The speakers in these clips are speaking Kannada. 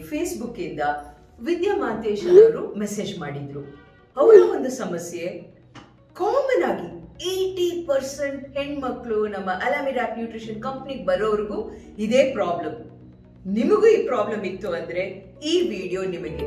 ಫೇಸ್ಬುಕ್ ಇಂದ ವಿದ್ಯಾ ಮಾಂತೇಶನ್ ಅವರು ಮೆಸೇಜ್ ಮಾಡಿದ್ರು ಅವರ ಒಂದು ಸಮಸ್ಯೆ ಕಾಮನ್ ಆಗಿ ಏಯ್ಟಿ ಪರ್ಸೆಂಟ್ ಹೆಣ್ಮಕ್ಳು ನಮ್ಮ ಅಲಾಮಿರಾಪ್ ನ್ಯೂಟ್ರಿಷನ್ ಕಂಪ್ನಿಗೆ ಬರೋರ್ಗೂ ಇದೇ ಪ್ರಾಬ್ಲಮ್ ನಿಮಗೂ ಈ ಪ್ರಾಬ್ಲಮ್ ಇತ್ತು ಅಂದ್ರೆ ಈ ವಿಡಿಯೋ ನಿಮಗೆ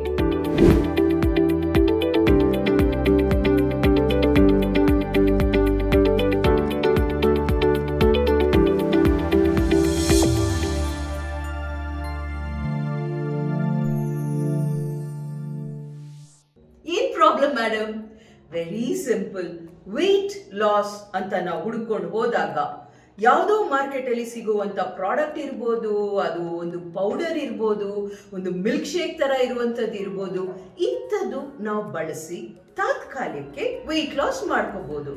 ಏನ್ problem madam very simple weight loss ಅಂತ ನಾವು ಹುಡುಕೊಂಡು ಹೋದಾಗ ಯಾವುದೋ ಮಾರ್ಕೆಟ್ ಅಲ್ಲಿ ಸಿಗುವಂತ ಪ್ರಾಡಕ್ಟ್ ಇರ್ಬೋದು ಅದು ಒಂದು ಪೌಡರ್ ಇರ್ಬೋದು ಒಂದು ಮಿಲ್ಕ್ ಶೇಕ್ ತರ ಇರುವಂತದ್ದು ಇರ್ಬೋದು ಇಂಥದ್ದು ನಾವು ಬಳಸಿ ತಾತ್ಕಾಲಿಕಕ್ಕೆ ವೆಯ್ಟ್ ಲಾಸ್ ಮಾಡ್ಕೋಬಹುದು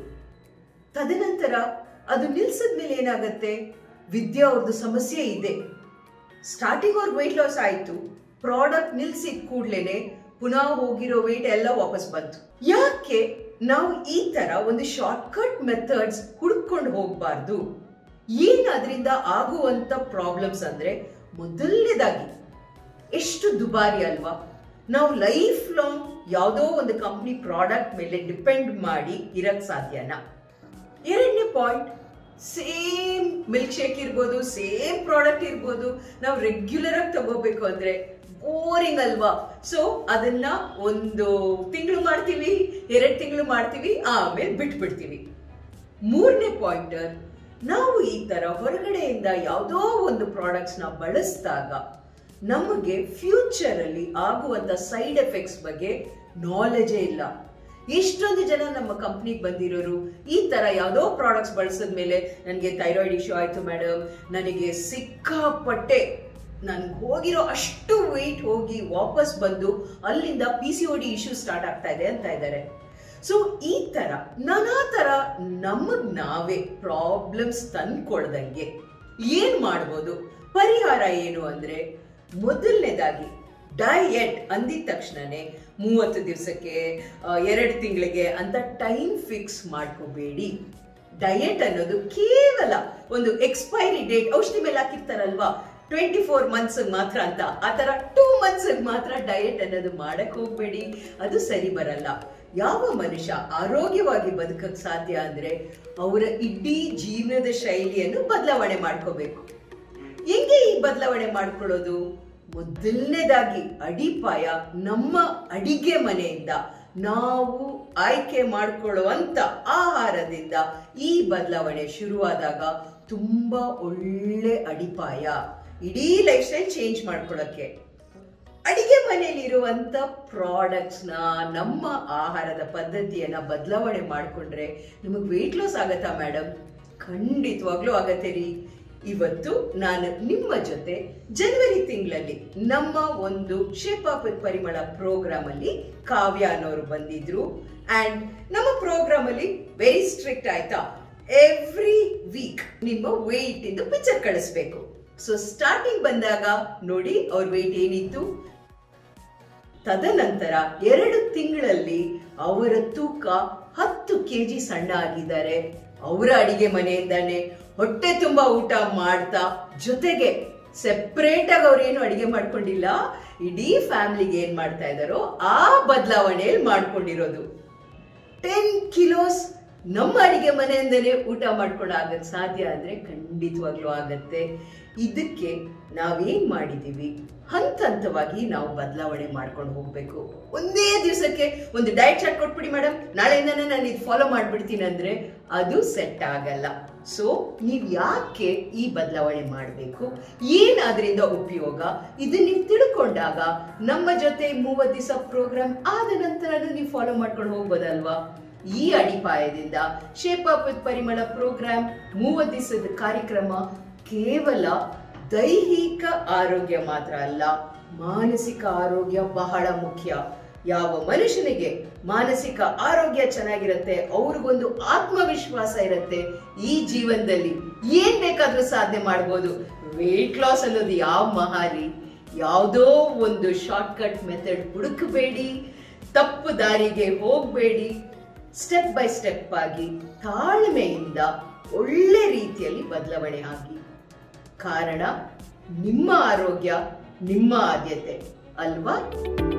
ತದನಂತರ ಅದು ನಿಲ್ಸದ್ಮೇಲೆ ಏನಾಗತ್ತೆ ವಿದ್ಯಾ ಅವ್ರದ್ದು ಸಮಸ್ಯೆ ಇದೆ ಸ್ಟಾರ್ಟಿಂಗ್ ಅವ್ರಿಗೆ ವೆಯ್ಟ್ ಲಾಸ್ ಆಯ್ತು ಪ್ರಾಡಕ್ಟ್ ನಿಲ್ಸಿದ ಕೂಡ್ಲೇನೆ ಪುನಃ ಹೋಗಿರೋ ವೆಯ್ಟ್ ಎಲ್ಲ ವಾಪಸ್ ಬಂತು ಯಾಕೆ ನಾವು ಈ ತರ ಒಂದು ಶಾರ್ಟ್ ಕಟ್ ಮೆಥಡ್ಸ್ ಹುಡ್ಕೊಂಡು ಹೋಗ್ಬಾರ್ದು ಏನ್ ಅದರಿಂದ ಆಗುವಂತ ಪ್ರಾಬ್ಲಮ್ಸ್ ಅಂದ್ರೆ ಮೊದಲನೇದಾಗಿ ಎಷ್ಟು ದುಬಾರಿ ಅಲ್ವಾ ನಾವು ಲೈಫ್ ಲಾಂಗ್ ಯಾವುದೋ ಒಂದು ಕಂಪ್ನಿ ಪ್ರಾಡಕ್ಟ್ ಮೇಲೆ ಡಿಪೆಂಡ್ ಮಾಡಿ ಇರಕ್ ಸಾಧ್ಯನಾ ಎರಡನೇ ಪಾಯಿಂಟ್ ಸೇಮ್ ಮಿಲ್ಕ್ ಶೇಕ್ ಇರ್ಬೋದು ಸೇಮ್ ಪ್ರಾಡಕ್ಟ್ ಇರ್ಬೋದು ನಾವು ರೆಗ್ಯುಲರ್ ಆಗಿ ತಗೋಬೇಕು ಅಂದ್ರೆ ಬೋರಿಂಗ್ ಅಲ್ವಾ ಸೊ ಅದನ್ನ ಒಂದು ತಿಂಗಳು ಮಾಡ್ತೀವಿ ಎರಡು ತಿಂಗಳು ಮಾಡ್ತೀವಿ ಆಮೇಲೆ ಬಿಟ್ಬಿಡ್ತೀವಿ ಮೂರನೇ ಪಾಯಿಂಟರ್ ನಾವು ಈ ತರ ಹೊರಗಡೆಯಿಂದ ಯಾವುದೋ ಒಂದು ಪ್ರಾಡಕ್ಟ್ಸ್ ನ ಬಳಸಿದಾಗ ನಮಗೆ ಫ್ಯೂಚರ್ ಅಲ್ಲಿ ಆಗುವಂತ ಸೈಡ್ ಎಫೆಕ್ಟ್ಸ್ ಬಗ್ಗೆ ನಾಲೆಜೇ ಇಲ್ಲ ಎಷ್ಟೊಂದು ಜನ ನಮ್ಮ ಕಂಪ್ನಿಗೆ ಬಂದಿರೋರು ಈ ತರ ಯಾವುದೋ ಪ್ರಾಡಕ್ಟ್ಸ್ ಬಳಸಿದ ಮೇಲೆ ನನಗೆ ಥೈರಾಯ್ಡ್ ಇಶ್ಯೂ ಆಯ್ತು ಮೇಡಮ್ ನನಗೆ ಸಿಕ್ಕಾಪಟ್ಟೆ ನನ್ಗೆ ಹೋಗಿರೋ ಅಷ್ಟು ವೆಯ್ಟ್ ಹೋಗಿ ವಾಪಸ್ ಬಂದು ಅಲ್ಲಿಂದ P C O D issue start ಆಗ್ತಾ ಇದೆ ಅಂತ ಇದ್ದಾರೆ ಸೊ ಈ ತರ ನಾನಾ ತರ ನಮಗ್ ನಾವೇ ಪ್ರಾಬ್ಲಮ್ಸ್ ತಂದ್ಕೊಳ್ದಂಗೆ ಏನ್ ಮಾಡ್ಬೋದು ಪರಿಹಾರ ಏನು ಅಂದ್ರೆ ಮೊದಲನೇದಾಗಿ ಡಯಟ್ ಅಂದಿದ ತಕ್ಷಣನೇ ಮೂವತ್ತು ದಿವಸಕ್ಕೆ ಎರಡು ತಿಂಗಳಿಗೆ ಅಂತ ಟೈಮ್ ಫಿಕ್ಸ್ ಮಾಡ್ಕೋಬೇಡಿ ಡಯಟ್ ಅನ್ನೋದು ಕೇವಲ ಒಂದು ಎಕ್ಸ್ಪೈರಿ ಡೇಟ್ ಔಷಧಿ ಮೇಲೆ ಹಾಕಿರ್ತಾರಲ್ವಾ ಟ್ವೆಂಟಿ ಫೋರ್ ಮಂತ್ಸ್ ಮಾತ್ರ ಅಂತ ಆ ತರ ಟೂ ಮಂತ್ಸ್ ಮಾತ್ರ ಡಯಟ್ ಅನ್ನೋದು ಮಾಡಕ್ ಹೋಗ್ಬೇಡಿ ಅದು ಸರಿ ಬರಲ್ಲ ಯಾವ ಮನುಷ್ಯ ಆರೋಗ್ಯವಾಗಿ ಬದುಕಕ್ ಸಾಧ್ಯ ಅಂದ್ರೆ ಅವರ ಇಡೀ ಜೀವನದ ಶೈಲಿಯನ್ನು ಬದಲಾವಣೆ ಮಾಡ್ಕೋಬೇಕು ಹೆಂಗೆ ಈ ಬದಲಾವಣೆ ಮಾಡ್ಕೊಳ್ಳೋದು ಮೊದಲನೇದಾಗಿ ಅಡಿಪಾಯ ನಮ್ಮ ಅಡಿಗೆ ಮನೆಯಿಂದ ನಾವು ಆಯ್ಕೆ ಮಾಡ್ಕೊಳ್ಳುವಂತ ಆಹಾರದಿಂದ ಈ ಬದಲಾವಣೆ ಶುರುವಾದಾಗ ತುಂಬಾ ಒಳ್ಳೆ ಅಡಿಪಾಯ ಇಡೀ ಲೈಫ್ ಸ್ಟೈಲ್ ಚೇಂಜ್ ಮಾಡ್ಕೊಳ್ಳೋಕೆ ಅಡಿಗೆ ಮನೆಯಲ್ಲಿ ಇರುವಂತ ಪ್ರಾಡಕ್ಟ್ಸ್ ನ ನಮ್ಮ ಆಹಾರದ ಪದ್ಧತಿಯನ್ನ ಬದಲಾವಣೆ ಮಾಡ್ಕೊಂಡ್ರೆ ನಿಮಗೆ ವೆಯ್ಟ್ ಲಾಸ್ ಆಗತ್ತಾ ಮೇಡಮ್ ಖಂಡಿತವಾಗ್ಲೂ ಆಗತ್ತೆ ರೀ ಇವತ್ತು ನಾನು ನಿಮ್ಮ ಜೊತೆ ಜನವರಿ ತಿಂಗಳಲ್ಲಿ ನಮ್ಮ ಒಂದು ಶೇಪ್ ಆಫ್ ಪರಿಮಳ ಪ್ರೋಗ್ರಾಮ್ ಅಲ್ಲಿ ಕಾವ್ಯ ಅನ್ನೋರು ಬಂದಿದ್ರು ಅಂಡ್ ನಮ್ಮ ಪ್ರೋಗ್ರಾಮ್ ಅಲ್ಲಿ ವೆರಿ ಸ್ಟ್ರಿಕ್ಟ್ ಆಯ್ತಾ ಎವ್ರಿ ವೀಕ್ ನಿಮ್ಮ ವೆಯ್ಟ್ ಇಂದು ಪಿಕ್ಚರ್ ಕಳಿಸ್ಬೇಕು ಸೊ ಸ್ಟಾರ್ಟಿಂಗ್ ಬಂದಾಗ ನೋಡಿ ಅವ್ರ ವೆಯ್ಟ್ ಏನಿತ್ತು ತದನಂತರ ಎರಡು ತಿಂಗಳಲ್ಲಿ ಅವರ ತೂಕ ಹತ್ತು ಕೆಜಿ ಸಣ್ಣ ಆಗಿದ್ದಾರೆ ಅವರ ಅಡಿಗೆ ಮನೆಯಿಂದಾನೆ ಹೊಟ್ಟೆ ತುಂಬಾ ಊಟ ಮಾಡ್ತಾ ಜೊತೆಗೆ ಸೆಪ್ರೇಟ್ ಆಗಿ ಅವ್ರೇನು ಅಡಿಗೆ ಮಾಡ್ಕೊಂಡಿಲ್ಲ ಇಡೀ ಫ್ಯಾಮಿಲಿಗೆ ಏನ್ ಮಾಡ್ತಾ ಇದಾರೋ ಆ ಬದಲಾವಣೆಯಲ್ಲಿ ಮಾಡ್ಕೊಂಡಿರೋದು ಟೆನ್ ಕಿಲೋಸ್ ನಮ್ಮ ಅಡಿಗೆ ಮನೆಯಿಂದಲೇ ಊಟ ಮಾಡ್ಕೊಂಡು ಆಗಕ್ ಸಾಧ್ಯ ಅಂದ್ರೆ ಖಂಡಿತವಾಗ್ಲೂ ಆಗತ್ತೆ ಇದಕ್ಕೆ ನಾವೇನ್ ಮಾಡಿದೀವಿ ಹಂತ ಹಂತವಾಗಿ ನಾವು ಬದಲಾವಣೆ ಮಾಡ್ಕೊಂಡು ಹೋಗ್ಬೇಕು ಒಂದೇ ದಿವಸಕ್ಕೆ ಒಂದು ಡಯಟ್ ಚಾರ್ಟ್ ಕೊಟ್ಬಿಡಿ ಮೇಡಮ್ ನಾಳೆಯಿಂದನೇ ನಾನು ಇದು ಫಾಲೋ ಮಾಡ್ಬಿಡ್ತೀನಿ ಅಂದ್ರೆ ಅದು ಸೆಟ್ ಆಗಲ್ಲ ಸೊ ನೀವ್ ಯಾಕೆ ಈ ಬದಲಾವಣೆ ಮಾಡಬೇಕು ಏನ್ ಅದರಿಂದ ಉಪಯೋಗ ಇದನ್ನ ನೀವು ತಿಳ್ಕೊಂಡಾಗ ನಮ್ಮ ಜೊತೆ ಮೂವತ್ತು ದಿವಸ ಪ್ರೋಗ್ರಾಮ್ ಆದ ನಂತರ ನೀವು ಫಾಲೋ ಮಾಡ್ಕೊಂಡು ಹೋಗ್ಬೋದಲ್ವಾ ಈ ಅಡಿಪಾಯದಿಂದ shape up with Parimala programme ಮೂವತ್ತು ದಿವಸದ ಕಾರ್ಯಕ್ರಮ ಕೇವಲ ದೈಹಿಕ ಆರೋಗ್ಯ ಮಾತ್ರ ಅಲ್ಲ ಮಾನಸಿಕ ಆರೋಗ್ಯ ಬಹಳ ಮುಖ್ಯ ಯಾವ ಮನುಷ್ಯನಿಗೆ ಮಾನಸಿಕ ಆರೋಗ್ಯ ಚೆನ್ನಾಗಿರುತ್ತೆ ಅವ್ರಿಗೊಂದು ಆತ್ಮವಿಶ್ವಾಸ ಇರುತ್ತೆ ಈ ಜೀವನದಲ್ಲಿ ಏನ್ ಬೇಕಾದ್ರೂ ಸಾಧನೆ ಮಾಡ್ಬೋದು ವೆಯ್ಟ್ ಲಾಸ್ ಅನ್ನೋದು ಯಾವ ಮಹಾರಿ ಯಾವುದೋ ಒಂದು ಶಾರ್ಟ್ ಕಟ್ ಮೆಥಡ್ ಹುಡುಕಬೇಡಿ ತಪ್ಪು ದಾರಿಗೆ ಹೋಗಬೇಡಿ ಸ್ಟೆಪ್ ಬೈ ಸ್ಟೆಪ್ ಆಗಿ ತಾಳ್ಮೆಯಿಂದ ಒಳ್ಳೆ ರೀತಿಯಲ್ಲಿ ಬದಲಾವಣೆ ಆಗಿ ಕಾರಣ ನಿಮ್ಮ ಆರೋಗ್ಯ ನಿಮ್ಮ ಆದ್ಯತೆ ಅಲ್ವಾ